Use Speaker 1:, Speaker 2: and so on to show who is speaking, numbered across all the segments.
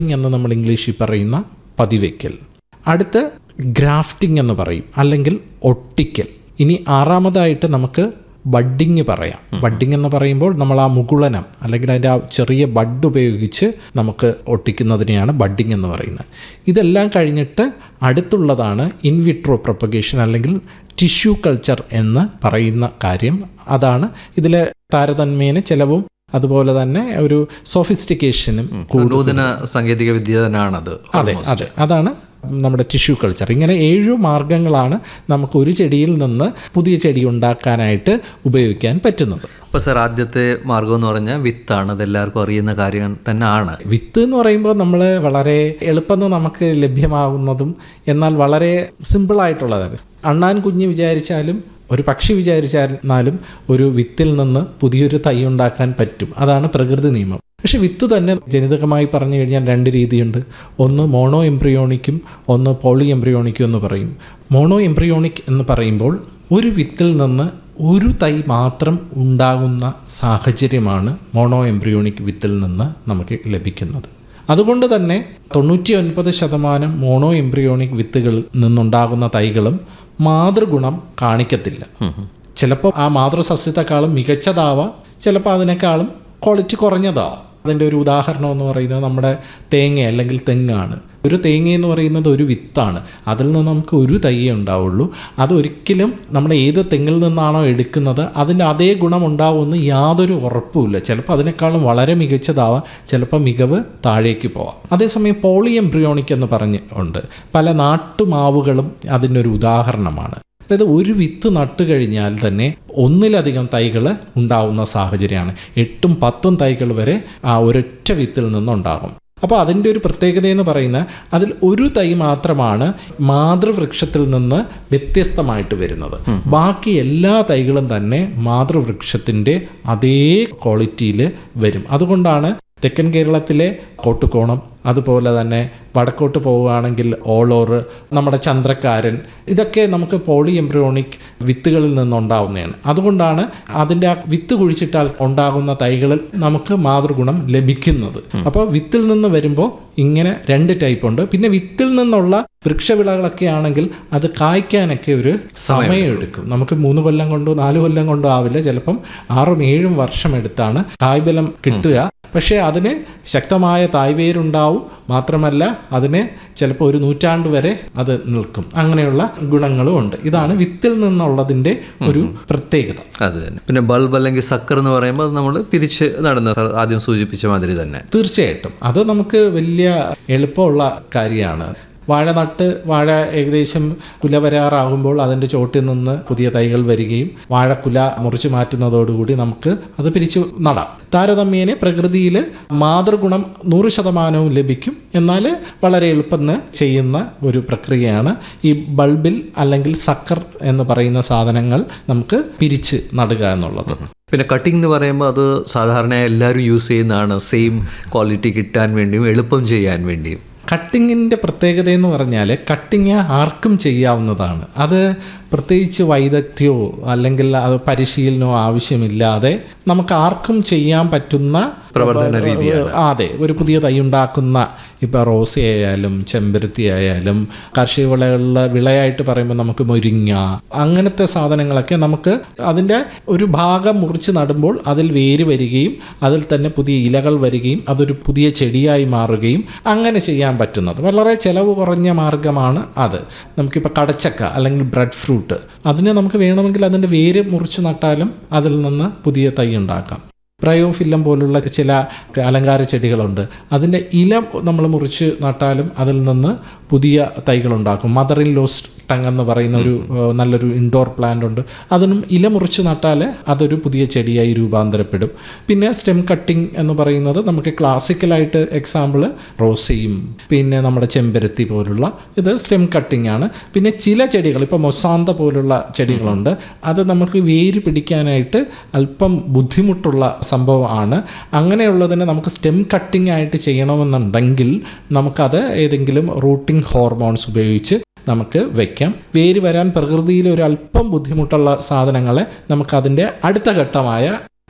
Speaker 1: എന്ന് നമ്മൾ ഇംഗ്ലീഷിൽ പറയുന്ന പതിവയ്ക്കൽ അടുത്ത് ഗ്രാഫ്റ്റിംഗ് എന്ന് പറയും അല്ലെങ്കിൽ ഒട്ടിക്കൽ ഇനി ആറാമതായിട്ട് നമുക്ക് ബഡ്ഡിങ് പറയാം ബഡ്ഡിങ് എന്ന് പറയുമ്പോൾ നമ്മൾ ആ മുകുളനം അല്ലെങ്കിൽ അതിൻ്റെ ആ ചെറിയ ബഡ് ഉപയോഗിച്ച് നമുക്ക് ഒട്ടിക്കുന്നതിനെയാണ് ബഡ്ഡിങ് എന്ന് പറയുന്നത് ഇതെല്ലാം കഴിഞ്ഞിട്ട് അടുത്തുള്ളതാണ് ഇൻവിട്രോ പ്രൊപ്പഗേഷൻ അല്ലെങ്കിൽ ടിഷ്യൂ കൾച്ചർ എന്ന് പറയുന്ന കാര്യം അതാണ് ഇതിലെ താരതമ്യേന ചിലവും അതുപോലെ തന്നെ ഒരു സോഫിസ്റ്റിക്കേഷനും
Speaker 2: നൂതന സാങ്കേതിക വിദ്യ തന്നെയാണത്
Speaker 1: അതെ അതെ അതാണ് നമ്മുടെ ടിഷ്യൂ കൾച്ചർ ഇങ്ങനെ ഏഴു മാർഗങ്ങളാണ് നമുക്ക് ഒരു ചെടിയിൽ നിന്ന് പുതിയ ചെടി ഉണ്ടാക്കാനായിട്ട് ഉപയോഗിക്കാൻ പറ്റുന്നത്
Speaker 2: അപ്പോൾ സാർ ആദ്യത്തെ മാർഗം എന്ന് പറഞ്ഞാൽ വിത്താണ് അതെല്ലാവർക്കും അറിയുന്ന കാര്യം തന്നെയാണ്
Speaker 1: വിത്ത് എന്ന് പറയുമ്പോൾ നമ്മൾ വളരെ എളുപ്പം നമുക്ക് ലഭ്യമാകുന്നതും എന്നാൽ വളരെ സിമ്പിളായിട്ടുള്ളതാണ് അണ്ണാൻ കുഞ്ഞ് വിചാരിച്ചാലും ഒരു പക്ഷി വിചാരിച്ചാലും ഒരു വിത്തിൽ നിന്ന് പുതിയൊരു തൈ ഉണ്ടാക്കാൻ പറ്റും അതാണ് പ്രകൃതി നിയമം പക്ഷെ വിത്ത് തന്നെ ജനിതകമായി പറഞ്ഞു കഴിഞ്ഞാൽ രണ്ട് രീതിയുണ്ട് ഒന്ന് മോണോ എംബ്രിയോണിക്കും ഒന്ന് പോളി എംബ്രിയോണിക്കും എന്ന് പറയും മോണോ എംബ്രിയോണിക് എന്ന് പറയുമ്പോൾ ഒരു വിത്തിൽ നിന്ന് ഒരു തൈ മാത്രം ഉണ്ടാകുന്ന സാഹചര്യമാണ് മോണോ എംബ്രിയോണിക് വിത്തിൽ നിന്ന് നമുക്ക് ലഭിക്കുന്നത് അതുകൊണ്ട് തന്നെ തൊണ്ണൂറ്റി ഒൻപത് ശതമാനം മോണോ എംബ്രിയോണിക് വിത്തുകളിൽ നിന്നുണ്ടാകുന്ന തൈകളും മാതൃഗുണം കാണിക്കത്തില്ല ചിലപ്പോൾ ആ മാതൃസസ്യത്തെക്കാളും മികച്ചതാവാം ചിലപ്പോൾ അതിനേക്കാളും ക്വാളിറ്റി കുറഞ്ഞതാവാം അതിൻ്റെ ഒരു ഉദാഹരണം എന്ന് പറയുന്നത് നമ്മുടെ തേങ്ങ അല്ലെങ്കിൽ തെങ്ങാണ് ഒരു തേങ്ങ എന്ന് പറയുന്നത് ഒരു വിത്താണ് അതിൽ നിന്ന് നമുക്ക് ഒരു തയ്യേ ഉണ്ടാവുള്ളൂ അതൊരിക്കലും നമ്മൾ ഏത് തെങ്ങിൽ നിന്നാണോ എടുക്കുന്നത് അതിൻ്റെ അതേ ഗുണം ഉണ്ടാവുമെന്ന് യാതൊരു ഉറപ്പുമില്ല ചിലപ്പോൾ അതിനേക്കാളും വളരെ മികച്ചതാവാം ചിലപ്പോൾ മികവ് താഴേക്ക് പോവാം അതേസമയം പോളി എംബ്രിയോണിക് എന്ന് പറഞ്ഞ് ഉണ്ട് പല നാട്ടുമാവുകളും അതിൻ്റെ ഒരു ഉദാഹരണമാണ് അതായത് ഒരു വിത്ത് നട്ടു കഴിഞ്ഞാൽ തന്നെ ഒന്നിലധികം തൈകൾ ഉണ്ടാവുന്ന സാഹചര്യമാണ് എട്ടും പത്തും തൈകൾ വരെ ആ ഒരൊറ്റ വിത്തിൽ നിന്നുണ്ടാകും അപ്പോൾ അതിൻ്റെ ഒരു പ്രത്യേകത എന്ന് പറയുന്നത് അതിൽ ഒരു തൈ മാത്രമാണ് മാതൃവൃക്ഷത്തിൽ നിന്ന് വ്യത്യസ്തമായിട്ട് വരുന്നത് ബാക്കി എല്ലാ തൈകളും തന്നെ മാതൃവൃക്ഷത്തിൻ്റെ അതേ ക്വാളിറ്റിയിൽ വരും അതുകൊണ്ടാണ് തെക്കൻ കേരളത്തിലെ കോട്ടുകോണം അതുപോലെ തന്നെ വടക്കോട്ട് പോവുകയാണെങ്കിൽ ഓളോറ് നമ്മുടെ ചന്ദ്രക്കാരൻ ഇതൊക്കെ നമുക്ക് പോളി എംബ്രിയോണിക് വിത്തുകളിൽ നിന്നുണ്ടാവുന്നതാണ് അതുകൊണ്ടാണ് അതിൻ്റെ ആ വിത്ത് കുഴിച്ചിട്ടാൽ ഉണ്ടാകുന്ന തൈകളിൽ നമുക്ക് മാതൃഗുണം ലഭിക്കുന്നത് അപ്പോൾ വിത്തിൽ നിന്ന് വരുമ്പോൾ ഇങ്ങനെ രണ്ട് ടൈപ്പ് ഉണ്ട് പിന്നെ വിത്തിൽ നിന്നുള്ള വൃക്ഷവിളകളൊക്കെ ആണെങ്കിൽ അത് കായ്ക്കാനൊക്കെ ഒരു സമയമെടുക്കും നമുക്ക് മൂന്ന് കൊല്ലം കൊണ്ടോ നാല് കൊല്ലം കൊണ്ടോ ആവില്ല ചിലപ്പം ആറും ഏഴും വർഷം എടുത്താണ് കായ്ബലം കിട്ടുക പക്ഷേ അതിന് ശക്തമായ തായ്വേരുണ്ടാവും മാത്രമല്ല അതിന് ചിലപ്പോൾ ഒരു നൂറ്റാണ്ട് വരെ അത് നിൽക്കും അങ്ങനെയുള്ള ഗുണങ്ങളും ഉണ്ട് ഇതാണ് വിത്തിൽ നിന്നുള്ളതിൻ്റെ ഒരു പ്രത്യേകത
Speaker 2: അത് തന്നെ പിന്നെ ബൾബ് അല്ലെങ്കിൽ സക്കർ എന്ന് പറയുമ്പോൾ അത് നമ്മൾ പിരിച്ച് നടന്ന സാർ ആദ്യം സൂചിപ്പിച്ച മാതിരി തന്നെ
Speaker 1: തീർച്ചയായിട്ടും അത് നമുക്ക് വലിയ എളുപ്പമുള്ള കാര്യമാണ് വാഴ നട്ട് വാഴ ഏകദേശം കുല വരാറാകുമ്പോൾ അതിൻ്റെ ചോട്ടിൽ നിന്ന് പുതിയ തൈകൾ വരികയും വാഴക്കുല മുറിച്ചു മാറ്റുന്നതോടുകൂടി നമുക്ക് അത് പിരിച്ചു നടാം താരതമ്യേന പ്രകൃതിയിൽ മാതൃഗുണം നൂറ് ശതമാനവും ലഭിക്കും എന്നാൽ വളരെ എളുപ്പം ചെയ്യുന്ന ഒരു പ്രക്രിയയാണ് ഈ ബൾബിൽ അല്ലെങ്കിൽ സക്കർ എന്ന് പറയുന്ന സാധനങ്ങൾ നമുക്ക് പിരിച്ച് നടുക എന്നുള്ളത്
Speaker 2: പിന്നെ കട്ടിംഗ് എന്ന് പറയുമ്പോൾ അത് സാധാരണ എല്ലാവരും യൂസ് ചെയ്യുന്നതാണ് സെയിം ക്വാളിറ്റി കിട്ടാൻ വേണ്ടിയും എളുപ്പം ചെയ്യാൻ വേണ്ടിയും
Speaker 1: കട്ടിങ്ങിൻ്റെ പ്രത്യേകത എന്ന് പറഞ്ഞാൽ കട്ടിങ് ആർക്കും ചെയ്യാവുന്നതാണ് അത് പ്രത്യേകിച്ച് വൈദഗ്ധ്യമോ അല്ലെങ്കിൽ അത് പരിശീലനമോ ആവശ്യമില്ലാതെ നമുക്ക് ആർക്കും ചെയ്യാൻ പറ്റുന്ന
Speaker 2: പ്രവർത്തന രീതിയാണ്.
Speaker 1: അതെ ഒരു പുതിയ തൈ ഉണ്ടാക്കുന്ന ഇപ്പോൾ റോസ ആയാലും ചെമ്പരത്തി ആയാലും കാർഷിക വിളകളിൽ വിളയായിട്ട് പറയുമ്പോൾ നമുക്ക് മുരിങ്ങ അങ്ങനത്തെ സാധനങ്ങളൊക്കെ നമുക്ക് അതിൻ്റെ ഒരു ഭാഗം മുറിച്ച് നടുമ്പോൾ അതിൽ വേര് വരികയും അതിൽ തന്നെ പുതിയ ഇലകൾ വരികയും അതൊരു പുതിയ ചെടിയായി മാറുകയും അങ്ങനെ ചെയ്യാൻ പറ്റുന്നത് വളരെ ചിലവ് കുറഞ്ഞ മാർഗമാണ് അത് നമുക്കിപ്പോൾ കടച്ചക്ക അല്ലെങ്കിൽ ബ്രെഡ് ഫ്രൂട്ട് അതിന് നമുക്ക് വേണമെങ്കിൽ അതിൻ്റെ വേര് മുറിച്ച് നട്ടാലും അതിൽ നിന്ന് പുതിയ തൈ ഉണ്ടാക്കാം പ്രയോഫില്ലം പോലുള്ള ചില അലങ്കാര ചെടികളുണ്ട് അതിൻ്റെ ഇല നമ്മൾ മുറിച്ച് നട്ടാലും അതിൽ നിന്ന് പുതിയ തൈകളുണ്ടാക്കും മദർ ഇൻ ലോസ്റ്റ് ടങ് എന്ന് പറയുന്ന ഒരു ഏഹ്, നല്ലൊരു ഇൻഡോർ പ്ലാന്റ് ഉണ്ട് അതിനും ഇല മുറിച്ച് നട്ടാൽ അതൊരു പുതിയ ചെടിയായി രൂപാന്തരപ്പെടും പിന്നെ സ്റ്റെം കട്ടിംഗ് എന്ന് പറയുന്നത് നമുക്ക് ക്ലാസിക്കലായിട്ട് എക്സാമ്പിൾ റോസയും പിന്നെ നമ്മുടെ ചെമ്പരത്തി പോലുള്ള ഇത് സ്റ്റെം കട്ടിംഗ് ആണ് പിന്നെ ചില ചെടികൾ ഇപ്പോൾ മൊസാന്ത പോലുള്ള ചെടികളുണ്ട് അത് നമുക്ക് വേര് പിടിക്കാനായിട്ട് അല്പം ബുദ്ധിമുട്ടുള്ള സംഭവമാണ് അങ്ങനെയുള്ളതിനെ നമുക്ക് സ്റ്റെം കട്ടിംഗ് ആയിട്ട് ചെയ്യണമെന്നുണ്ടെങ്കിൽ നമുക്കത് ഏതെങ്കിലും റൂട്ടിംഗ് ഹോർമോൺസ് ഉപയോഗിച്ച് നമുക്ക് വയ്ക്കാം വേര് വരാൻ പ്രകൃതിയിൽ ഒരു അല്പം ബുദ്ധിമുട്ടുള്ള സാധനങ്ങളെ നമുക്കതിൻ്റെ അടുത്ത ഘട്ടമായ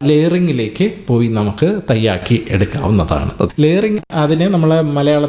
Speaker 1: ലെയറിങ്ങിലേക്ക് പോയി നമുക്ക് തയ്യാക്കി എടുക്കാവുന്നതാണ് ലെയറിങ് അതിനെ നമ്മളെ മലയാള